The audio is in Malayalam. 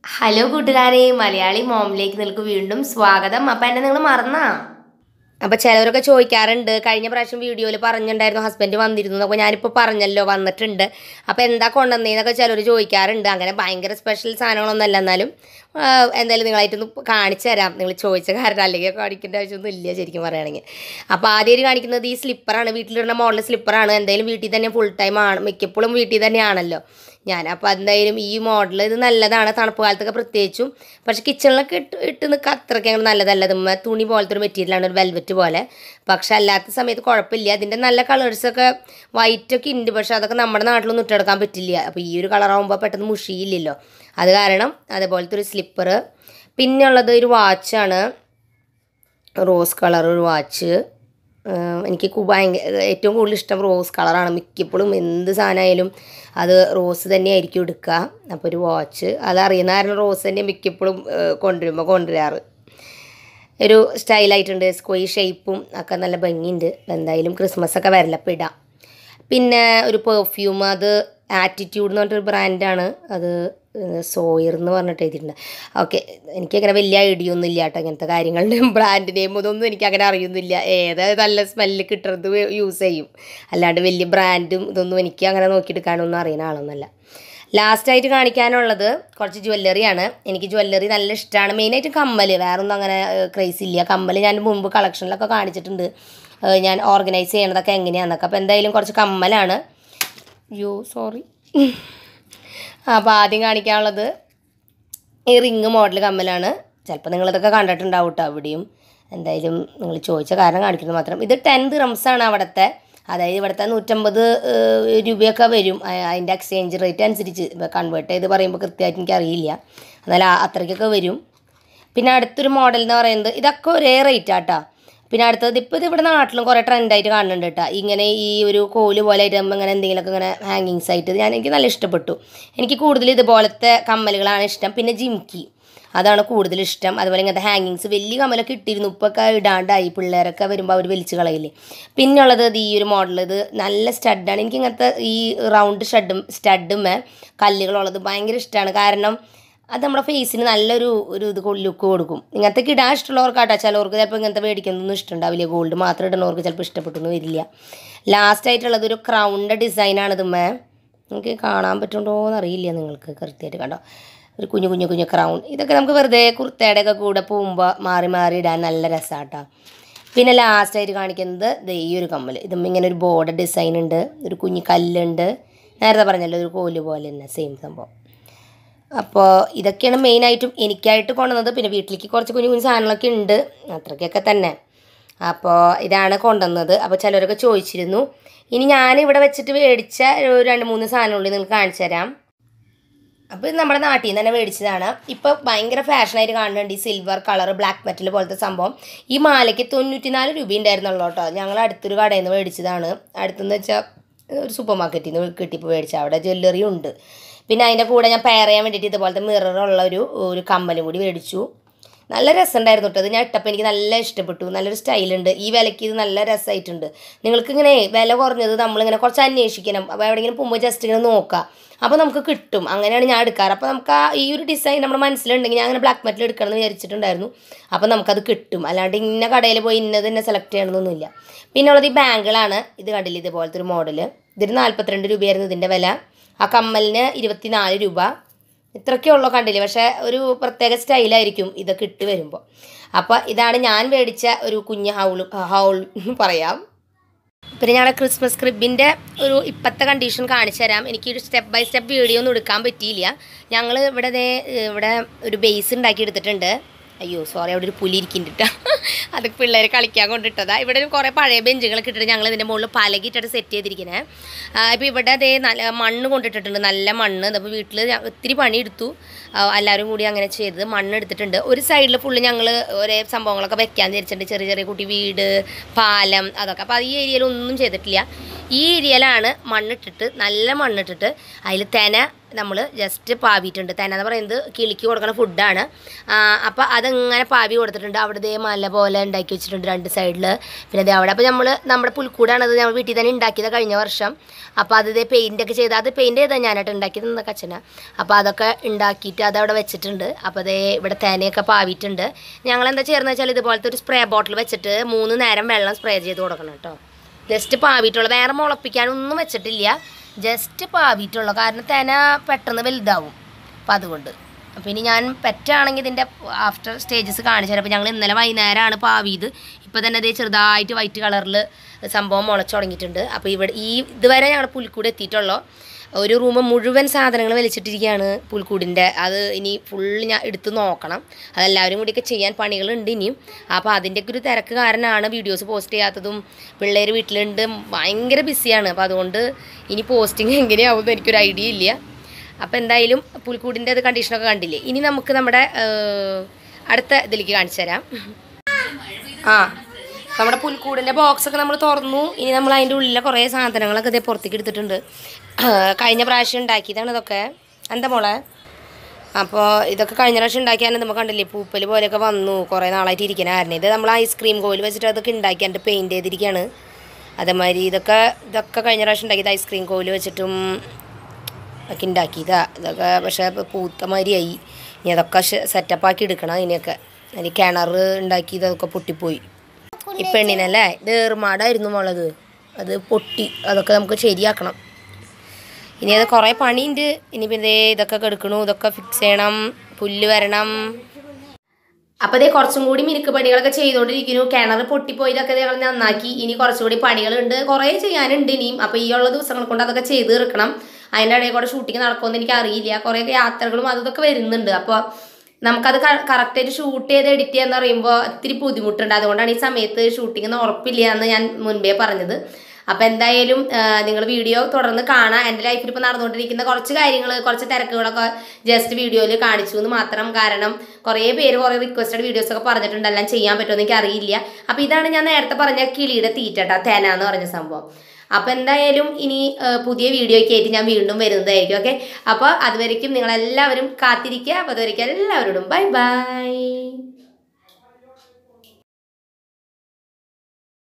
ഹലോ കൂട്ടുകാരെ മലയാളി മോമിലേക്ക് നിങ്ങൾക്ക് വീണ്ടും സ്വാഗതം അപ്പം എന്നെ നിങ്ങൾ മറന്നാ അപ്പം ചിലവരൊക്കെ ചോദിക്കാറുണ്ട് കഴിഞ്ഞ പ്രാവശ്യം വീഡിയോയിൽ പറഞ്ഞിട്ടുണ്ടായിരുന്നു ഹസ്ബൻഡ് വന്നിരുന്നു അപ്പോൾ ഞാനിപ്പോൾ പറഞ്ഞല്ലോ വന്നിട്ടുണ്ട് അപ്പോൾ എന്താ കൊണ്ടുവന്നതെന്നൊക്കെ ചിലർ ചോദിക്കാറുണ്ട് അങ്ങനെ ഭയങ്കര സ്പെഷ്യൽ സാധനങ്ങളൊന്നും അല്ല എന്നാലും ആ, എന്തായാലും നിങ്ങളായിട്ടൊന്ന് കാണിച്ചു തരാം നിങ്ങൾ ചോദിച്ച കാരണം അല്ലെങ്കിൽ കാണിക്കേണ്ട ആവശ്യമൊന്നും ഇല്ല ശരിക്കും പറയുകയാണെങ്കിൽ അപ്പോൾ ആദ്യമായിട്ട് കാണിക്കുന്നത് ഈ സ്ലിപ്പറാണ് വീട്ടിലിടുന്ന മോഡൽ സ്ലിപ്പറാണ് എന്തായാലും വീട്ടിൽ തന്നെ ഫുൾ ടൈം ആണ് മിക്കപ്പോഴും വീട്ടിൽ തന്നെയാണല്ലോ ഞാൻ അപ്പോൾ എന്തായാലും ഈ മോഡൽ ഇത് നല്ലതാണ് തണുപ്പ് കാലത്തൊക്കെ പ്രത്യേകിച്ചും പക്ഷെ കിച്ചണിലൊക്കെ ഇട്ട് ഇട്ട് നിൽക്കുക അത്രയ്ക്ക് അങ്ങനെ നല്ലതല്ല ഇതുമ്മ തുണി പോലത്തെ ഒരു മെറ്റീരിയലാണ് ഒരു വെൽവെറ്റ് പോലെ പക്ഷെ അല്ലാത്ത സമയത്ത് കുഴപ്പമില്ല അതിൻ്റെ നല്ല കളേഴ്സൊക്കെ വൈറ്റൊക്കെ ഉണ്ട് പക്ഷെ അതൊക്കെ നമ്മുടെ നാട്ടിലൊന്നും ഇട്ടെടുക്കാൻ പറ്റില്ല അപ്പോൾ ഈ ഒരു കളറാകുമ്പോൾ പെട്ടെന്ന് മുഷിയില്ലല്ലോ അത് കാരണം അതുപോലത്തെ ഒരു സ്ലിപ്പർ പിന്നെ ഉള്ളത് ഒരു വാച്ചാണ് റോസ് കളർ ഒരു വാച്ച് എനിക്ക് കു- ഭയങ്കര ഏറ്റവും കൂടുതൽ ഇഷ്ടം റോസ് കളറാണ് മിക്കപ്പോഴും എന്ത് സാധനമായാലും അത് റോസ് തന്നെയായിരിക്കും എടുക്കുക അപ്പോൾ ഒരു വാച്ച് അതറിയുന്ന കാരണം റോസ് തന്നെ മിക്കപ്പോഴും കൊണ്ടുവരുമ്പോൾ കൊണ്ടുവരാറ് ഒരു സ്റ്റൈലായിട്ടുണ്ട് സ്ക്വയർ ഷേപ്പും ഒക്കെ നല്ല ഭംഗിയുണ്ട് എന്തായാലും ക്രിസ്മസ് ഒക്കെ വരലപ്പോൾ ഇടാം പിന്നെ ഒരു പെർഫ്യൂം അത് ആറ്റിറ്റ്യൂഡ് എന്ന് പറഞ്ഞിട്ടൊരു ബ്രാൻഡാണ് അത് സോയർ എന്ന് പറഞ്ഞിട്ട് എഴുതിയിട്ടുണ്ട് ഓക്കെ എനിക്കങ്ങനെ വലിയ ഐഡിയ ഒന്നും ഇല്ല കേട്ടോ ഇങ്ങനത്തെ കാര്യങ്ങളുടെ ബ്രാൻഡ് നെയിം ഇതൊന്നും എനിക്ക് അങ്ങനെ അറിയുന്നില്ല ഏത് നല്ല സ്മെല്ല് കിട്ടുന്നത് യൂസ് ചെയ്യും അല്ലാണ്ട് വലിയ ബ്രാൻഡും ഇതൊന്നും എനിക്ക് അങ്ങനെ നോക്കിയെടുക്കാനൊന്നും അറിയുന്ന ആളൊന്നുമല്ല ലാസ്റ്റായിട്ട് കാണിക്കാനുള്ളത് കുറച്ച് ജ്വല്ലറിയാണ് എനിക്ക് ജ്വല്ലറി നല്ല ഇഷ്ടമാണ് മെയിനായിട്ട് കമ്മൽ വേറെ ഒന്നും അങ്ങനെ ക്രേസ് ഇല്ല കമ്മൽ ഞാൻ മുമ്പ് കളക്ഷനിലൊക്കെ കാണിച്ചിട്ടുണ്ട് ഏഹ് ഞാൻ ഓർഗനൈസ് ചെയ്യണതൊക്കെ എങ്ങനെയാണെന്നൊക്കെ അപ്പോൾ എന്തായാലും കുറച്ച് കമ്മലാണ് യോ സോറി അപ്പോൾ ആദ്യം കാണിക്കാനുള്ളത് ഈ റിങ് മോഡൽ കമ്മലാണ് ചിലപ്പോൾ നിങ്ങളിതൊക്കെ കണ്ടിട്ടുണ്ടാവും കേട്ടോ അവിടെയും എന്തായാലും നിങ്ങൾ ചോദിച്ച കാരണം കാണിക്കുന്നത് മാത്രം ഇത് ടെൻ ആണ് അവിടുത്തെ അതായത് ഇവിടുത്തെ നൂറ്റമ്പത് ഏഹ്, രൂപയൊക്കെ വരും അ- അതിൻ്റെ എക്സ്ചേഞ്ച് റേറ്റ് അനുസരിച്ച് ഇപ്പോൾ കൺവേർട്ട് ചെയ്ത് പറയുമ്പോൾ കൃത്യമായിട്ട് എനിക്കറിയില്ല എന്നാലും ആ- അത്രയ്ക്കൊക്കെ വരും പിന്നെ അടുത്തൊരു മോഡൽ എന്ന് പറയുന്നത് ഇതൊക്കെ ഒരേ റേറ്റ് ആട്ടാ പിന്നെ അടുത്തത് ഇപ്പോൾ ഇത് ഇവിടെ നാട്ടിലും കുറേ ട്രെൻഡായിട്ട് കാണുന്നുണ്ട് കേട്ടോ ഇങ്ങനെ ഈ ഒരു കോല് പോലെ ആയിട്ട് നമ്മൾ ഇങ്ങനെ എന്തെങ്കിലുമൊക്കെ ഇങ്ങനെ ഹാങ്ങിങ്സ് ആയിട്ട് ഇത് ഞാൻ എനിക്ക് നല്ല ഇഷ്ടപ്പെട്ടു എനിക്ക് കൂടുതൽ ഇതുപോലത്തെ കമ്മലുകളാണ് ഇഷ്ടം പിന്നെ ജിംകി അതാണ് കൂടുതൽ ഇഷ്ടം അതുപോലെ ഇങ്ങനത്തെ ഹാങ്ങിങ്സ് വലിയ കമ്മലൊക്കെ ഇട്ടിരുന്നു ഇപ്പൊക്കെ ഇടാണ്ടായി പിള്ളേരൊക്കെ വരുമ്പോൾ അവർ വലിച്ചു കളയില്ലേ പിന്നുള്ളത് ഇത് ഈ ഒരു മോഡൽ ഇത് നല്ല സ്റ്റഡാണ് എനിക്ക് ഇങ്ങനത്തെ ഈ റൗണ്ട് സ്റ്റഡും സ്റ്റഡുമേ കല്ലുകളുള്ളത് ഭയങ്കര ഇഷ്ടമാണ് കാരണം അത് നമ്മുടെ ഫേസിന് നല്ലൊരു ഒരു ഇത് ലുക്ക് കൊടുക്കും ഇങ്ങനത്തെ ഇടാൻ ഇഷ്ടമുള്ളവർക്കാട്ടോ ചിലവർക്ക് ചിലപ്പോൾ ഇങ്ങനത്തെ മേടിക്കുന്നൊന്നും ഇഷ്ടമുണ്ടാവില്ല ഗോൾഡ് മാത്രം ഇടുന്നവർക്ക് ചിലപ്പോൾ ഇഷ്ടപ്പെട്ടൊന്നും വരില്ല ലാസ്റ്റ് ആയിട്ടുള്ളത് ഒരു ക്രൗണിൻ്റെ ഡിസൈനാണ് ഇതുമ്മേ നിങ്ങൾക്ക് കാണാൻ പറ്റുന്നുണ്ടോ എന്നറിയില്ല നിങ്ങൾക്ക് കൃത്യമായിട്ട് കണ്ടോ ഒരു കുഞ്ഞു കുഞ്ഞു കുഞ്ഞു ക്രൗൺ ഇതൊക്കെ നമുക്ക് വെറുതെ കുർത്തയുടെ ഒക്കെ കൂടെ പോകുമ്പോൾ മാറി മാറി ഇടാൻ നല്ല രസമാട്ടോ പിന്നെ ലാസ്റ്റായിട്ട് കാണിക്കുന്നത് ദേ ഈ ഒരു കമ്മൽ ഇതും ഇങ്ങനെ ഒരു ബോർഡർ ഡിസൈൻ ഉണ്ട് ഒരു കുഞ്ഞു കല്ലുണ്ട് നേരത്തെ പറഞ്ഞല്ലോ ഒരു കോല് പോലെ തന്നെ സെയിം സംഭവം അപ്പോൾ ഇതൊക്കെയാണ് മെയിനായിട്ടും എനിക്കായിട്ട് കൊണ്ടുവന്നത് പിന്നെ വീട്ടിലേക്ക് കുറച്ച് കുഞ്ഞു കുഞ്ഞു സാധനങ്ങളൊക്കെ ഉണ്ട് അത്രയ്ക്കൊക്കെ തന്നെ അപ്പോൾ ഇതാണ് കൊണ്ടുവന്നത് അപ്പോൾ ചിലരൊക്കെ ചോദിച്ചിരുന്നു ഇനി ഞാൻ ഇവിടെ വെച്ചിട്ട് മേടിച്ച ഒരു രണ്ട് മൂന്ന് സാധനമുള്ളൂ നിങ്ങൾക്ക് കാണിച്ചു തരാം അപ്പോൾ ഇത് നമ്മുടെ നാട്ടിൽ നിന്ന് തന്നെ മേടിച്ചതാണ് ഇപ്പോൾ ഭയങ്കര ഫാഷനായിട്ട് കാണുന്നുണ്ട് ഈ സിൽവർ കളർ ബ്ലാക്ക് മെറ്റൽ പോലത്തെ സംഭവം ഈ മാലയ്ക്ക് തൊണ്ണൂറ്റിനാല് രൂപ ഉണ്ടായിരുന്നുള്ളൂ കേട്ടോ ഞങ്ങൾ അടുത്തൊരു കടയിൽ നിന്ന് മേടിച്ചതാണ് അടുത്തെന്ന് വെച്ചാൽ ഒരു സൂപ്പർ മാർക്കറ്റിൽ നിന്ന് കിട്ടിയപ്പോൾ മേടിച്ച അവിടെ ജ്വല്ലറി ഉണ്ട് പിന്നെ അതിൻ്റെ കൂടെ ഞാൻ പെയർ ചെയ്യാൻ വേണ്ടിയിട്ട് ഇതുപോലത്തെ മിററുള്ള ഒരു ഒരു കമ്മലും കൂടി മേടിച്ചു നല്ല രസമുണ്ടായിരുന്നു കേട്ടോ ഇത് ഞാൻ ഇട്ടപ്പോൾ എനിക്ക് നല്ല ഇഷ്ടപ്പെട്ടു നല്ലൊരു സ്റ്റൈലുണ്ട് ഈ വിലയ്ക്ക് ഇത് നല്ല രസമായിട്ടുണ്ട് നിങ്ങൾക്ക് ഇങ്ങനെ വില കുറഞ്ഞത് നമ്മളിങ്ങനെ കുറച്ച് അന്വേഷിക്കണം അപ്പോൾ എവിടെയെങ്കിലും പോകുമ്പോൾ ജസ്റ്റ് ഇങ്ങനെ നോക്കാം അപ്പോൾ നമുക്ക് കിട്ടും അങ്ങനെയാണ് ഞാൻ എടുക്കാറ് അപ്പോൾ നമുക്ക് ആ ഈ ഒരു ഡിസൈൻ നമ്മുടെ മനസ്സിലുണ്ടെങ്കിൽ ഞാൻ അങ്ങനെ ബ്ലാക്ക് മെറ്റൽ എടുക്കണം എന്ന് വിചാരിച്ചിട്ടുണ്ടായിരുന്നു അപ്പോൾ നമുക്കത് കിട്ടും അല്ലാണ്ട് ഇന്ന കടയിൽ പോയി ഇന്നത് തന്നെ സെലക്ട് ചെയ്യണമെന്നൊന്നുമില്ല പിന്നെ ഉള്ളത് ഈ ബാങ്കിളാണ് ഇത് കണ്ടില്ല ഇതുപോലത്തെ ഒരു മോഡൽ ഇതിന് നാൽപ്പത്തിരണ്ട് രൂപയായിരുന്നു ഇതിൻ്റെ വില ആ കമ്മലിന് ഇരുപത്തിനാല് രൂപ ഇത്രയൊക്കെ ഉള്ളൂ കണ്ടില്ലേ പക്ഷേ ഒരു പ്രത്യേക സ്റ്റൈലായിരിക്കും ഇതൊക്കെ ഇട്ട് വരുമ്പോൾ അപ്പോൾ ഇതാണ് ഞാൻ മേടിച്ച ഒരു കുഞ്ഞ് ഹൗൾ ഹൗൾ പറയാം പിന്നെ ഞങ്ങളുടെ ക്രിസ്മസ് ക്രിബിൻ്റെ ഒരു ഇപ്പോഴത്തെ കണ്ടീഷൻ കാണിച്ചു തരാം എനിക്കൊരു സ്റ്റെപ്പ് ബൈ സ്റ്റെപ്പ് വീഡിയോ ഒന്നും എടുക്കാൻ പറ്റിയില്ല ഞങ്ങൾ ഇവിടെ ദേ ഇവിടെ ഒരു ബേസ് ഉണ്ടാക്കി എടുത്തിട്ടുണ്ട് അയ്യോ സോറി അവിടെ ഒരു പുലി ഇരിക്കുന്നുണ്ട് കേട്ടോ അത് പിള്ളേർ കളിക്കാൻ കൊണ്ടിട്ടതാ ഇവിടെ ഒരു കുറേ പഴയ ബെഞ്ചുകളൊക്കെ ഇട്ടിട്ട് ഞങ്ങൾ ഇതിൻ്റെ മുകളിൽ പലകിട്ടിട്ട് സെറ്റ് ചെയ്തിരിക്കുന്നത് ഇപ്പോൾ ഇവിടെ അതേ നല്ല മണ്ണ് കൊണ്ടിട്ടിട്ടുണ്ട് നല്ല മണ്ണ് അപ്പോൾ വീട്ടിൽ ഒത്തിരി പണി എടുത്തു ആ, എല്ലാവരും കൂടി അങ്ങനെ ചെയ്ത് മണ്ണ് എടുത്തിട്ടുണ്ട് ഒരു സൈഡിൽ ഫുള്ള് ഞങ്ങൾ ഒരേ സംഭവങ്ങളൊക്കെ വെക്കാൻ വിചാരിച്ചിട്ടുണ്ട് ചെറിയ ചെറിയ കുട്ടി വീട് പാലം അതൊക്കെ അപ്പോൾ ഈ ഏരിയയിൽ ഒന്നും ചെയ്തിട്ടില്ല ഈ ഏരിയയിലാണ് മണ്ണിട്ടിട്ട് നല്ല മണ്ണിട്ടിട്ട് അതിൽ തെന നമ്മൾ ജസ്റ്റ് പാവിയിട്ടുണ്ട് തെന എന്ന് പറയുന്നത് കിളിക്ക് കൊടുക്കുന്ന ഫുഡാണ് അപ്പോൾ അതങ്ങനെ പാവി കൊടുത്തിട്ടുണ്ട് അവിടെ ദേ മല പോലെ ഉണ്ടാക്കി വെച്ചിട്ടുണ്ട് രണ്ട് സൈഡിൽ പിന്നെ ദേ അവിടെ അപ്പോൾ നമ്മൾ നമ്മുടെ പുൽക്കൂടാണത് നമ്മൾ വീട്ടിൽ തന്നെ ഉണ്ടാക്കിയത് കഴിഞ്ഞ വർഷം അപ്പോൾ അത് ദേ പെയിൻ്റൊക്കെ ചെയ്ത് അത് പെയിൻറ്റ് ചെയ്താൽ ഞാനായിട്ട് ഉണ്ടാക്കിയത് നിന്നൊക്കെ അച്ഛനാ അപ്പോൾ അതൊക്കെ ഉണ്ടാക്കിയിട്ട് അതവിടെ വെച്ചിട്ടുണ്ട് അപ്പോൾ അതേ ഇവിടെ തേനയൊക്കെ പാവിയിട്ടുണ്ട് ഞങ്ങൾ എന്താ ചെയ്യുന്നത് വെച്ചാൽ ഇതുപോലത്തെ ഒരു സ്പ്രേ ബോട്ടിൽ വെച്ചിട്ട് മൂന്ന് നേരം വെള്ളം സ്പ്രേ ചെയ്ത് കൊടുക്കണം കേട്ടോ ജസ്റ്റ് പാവിയിട്ടുള്ള വേറെ മുളപ്പിക്കാനൊന്നും വെച്ചിട്ടില്ല ജസ്റ്റ് പാവിയിട്ടുള്ളൂ കാരണം തേന പെട്ടെന്ന് വലുതാവും അപ്പം അതുകൊണ്ട് അപ്പം ഇനി ഞാൻ പെറ്റാണെങ്കിൽ ഇതിൻ്റെ ആഫ്റ്റർ സ്റ്റേജസ് കാണിച്ചു തരാം അപ്പോൾ ഞങ്ങൾ ഇന്നലെ വൈകുന്നേരമാണ് പാവിയത് ഇപ്പോൾ തന്നെ അതേ ചെറുതായിട്ട് വൈറ്റ് കളറിൽ സംഭവം മുളച്ചു തുടങ്ങിയിട്ടുണ്ട് അപ്പോൾ ഇവിടെ ഈ ഇതുവരെ ഞങ്ങളുടെ പുൽക്കൂട് എത്തിയിട്ടുള്ളൂ ഒരു റൂം മുഴുവൻ സാധനങ്ങൾ വലിച്ചിട്ടിരിക്കുകയാണ് പുൽക്കൂടിൻ്റെ അത് ഇനി ഫുള്ള് ഞാൻ എടുത്ത് നോക്കണം അതെല്ലാവരും കൂടിയൊക്കെ ചെയ്യാൻ പണികളുണ്ട് ഇനിയും അപ്പോൾ അതിൻ്റെയൊക്കെ ഒരു തിരക്ക് കാരണമാണ് വീഡിയോസ് പോസ്റ്റ് ചെയ്യാത്തതും പിള്ളേർ വീട്ടിലുണ്ട് ഭയങ്കര ബിസിയാണ് അപ്പോൾ അതുകൊണ്ട് ഇനി പോസ്റ്റിംഗ് എങ്ങനെയാവുമെന്ന് എനിക്കൊരു ഐഡിയ ഇല്ല അപ്പോൾ എന്തായാലും പുൽക്കൂടിൻ്റെ അത് കണ്ടീഷനൊക്കെ കണ്ടില്ലേ ഇനി നമുക്ക് നമ്മുടെ ഏഹ്, അടുത്ത ഇതിലേക്ക് കാണിച്ചു തരാം ആ നമ്മുടെ പുൽക്കൂടിൻ്റെ ബോക്സൊക്കെ നമ്മൾ തുറന്നു ഇനി നമ്മൾ അതിൻ്റെ ഉള്ളിലെ കുറേ സാധനങ്ങളൊക്കെ ഇതേ പുറത്തേക്ക് എടുത്തിട്ടുണ്ട് കഴിഞ്ഞ പ്രാവശ്യം ഉണ്ടാക്കിയതാണ് ഇതൊക്കെ എന്താ മോളെ അപ്പോൾ ഇതൊക്കെ കഴിഞ്ഞ പ്രാവശ്യം ഉണ്ടാക്കിയാൽ നമുക്ക് കണ്ടില്ലേ പൂപ്പൽ പോലെയൊക്കെ വന്നു കുറേ നാളായിട്ട് ഇരിക്കണമായിരുന്നു ഇത് നമ്മൾ ഐസ്ക്രീം കോയിൽ വെച്ചിട്ട് അതൊക്കെ ഉണ്ടാക്കിയിട്ട് പെയിൻറ്റ് ചെയ്തിരിക്കുകയാണ് അതേമാതിരി ഇതൊക്കെ ഇതൊക്കെ കഴിഞ്ഞ പ്രാവശ്യം ഉണ്ടാക്കിയത് ഐസ്ക്രീം കോയിൽ വെച്ചിട്ടും ഒക്കെ ഉണ്ടാക്കിയതാ ഇതൊക്കെ പക്ഷേ ഇപ്പൊ പൂത്ത മാതിരിയായി ഇനി അതൊക്കെ സെറ്റപ്പാക്കി എടുക്കണം ഇതിനെയൊക്കെ അതിന് കിണർ ഉണ്ടാക്കിയത് അതൊക്കെ പൊട്ടിപ്പോയി ഈ പെണ്ണിനല്ലേ ഇത് ഏറുമാടായിരുന്നു മുളക് അത് പൊട്ടി അതൊക്കെ നമുക്ക് ശരിയാക്കണം ഇനി അത് കുറേ പണിയുണ്ട് ഇനി പിന്നെ ദേ ഇതൊക്കെ കെടുക്കണു ഇതൊക്കെ ഫിക്സ് ചെയ്യണം പുല്ല് വരണം അപ്പോൾ ഇതേ കുറച്ചും കൂടി മിനുക്ക് പണികളൊക്കെ ചെയ്തുകൊണ്ടിരിക്കുന്നു കിണർ പൊട്ടിപ്പോയതൊക്കെ ഞങ്ങൾ നന്നാക്കി ഇനി കുറച്ചുകൂടി പണികളുണ്ട് കുറേ ചെയ്യാനുണ്ട് ഇനിയും അപ്പോൾ ഈ ഉള്ള ദിവസങ്ങൾ കൊണ്ട് അതൊക്കെ ചെയ്ത് തീർക്കണം അതിൻ്റെ ഇടയിൽ കൂടെ ഷൂട്ടിങ് നടക്കുമെന്ന് എനിക്ക് അറിയില്ല കുറേ യാത്രകളും അതും ഇതൊക്കെ വരുന്നുണ്ട് അപ്പോൾ നമുക്കത് കറക്റ്റായിട്ട് ഷൂട്ട് ചെയ്ത് എഡിറ്റ് ചെയ്യാന്ന് പറയുമ്പോൾ ഇത്തിരി ബുദ്ധിമുട്ടുണ്ട് അതുകൊണ്ടാണ് ഈ സമയത്ത് ഷൂട്ടിംഗ് എന്ന് ഉറപ്പില്ല എന്ന് ഞാൻ മുൻപേ പറഞ്ഞത് അപ്പോൾ എന്തായാലും നിങ്ങൾ വീഡിയോ തുടർന്ന് കാണാം എൻ്റെ ലൈഫിൽ ഇപ്പോൾ നടന്നുകൊണ്ടിരിക്കുന്ന കുറച്ച് കാര്യങ്ങൾ കുറച്ച് തിരക്കുകളൊക്കെ ജസ്റ്റ് വീഡിയോയിൽ കാണിച്ചു എന്ന് മാത്രം കാരണം കുറേ പേര് കുറേ റിക്വസ്റ്റഡ് വീഡിയോസ് ഒക്കെ പറഞ്ഞിട്ടുണ്ട് എല്ലാം ചെയ്യാൻ പറ്റുമെന്ന് എനിക്ക് അറിയില്ല അപ്പോൾ ഇതാണ് ഞാൻ നേരത്തെ പറഞ്ഞ കിളിയുടെ തീറ്റട്ട തേന എന്ന് പറഞ്ഞ സംഭവം അപ്പോൾ എന്തായാലും ഇനി ആ, പുതിയ വീഡിയോയ്ക്ക് ആയിട്ട് ഞാൻ വീണ്ടും വരുന്നതായിരിക്കും ഓക്കെ അപ്പോൾ അതുവരയ്ക്കും നിങ്ങളെല്ലാവരും കാത്തിരിക്കുക അപ്പോൾ അതുവരയ്ക്കും എല്ലാവരോടും ബൈ ബൈ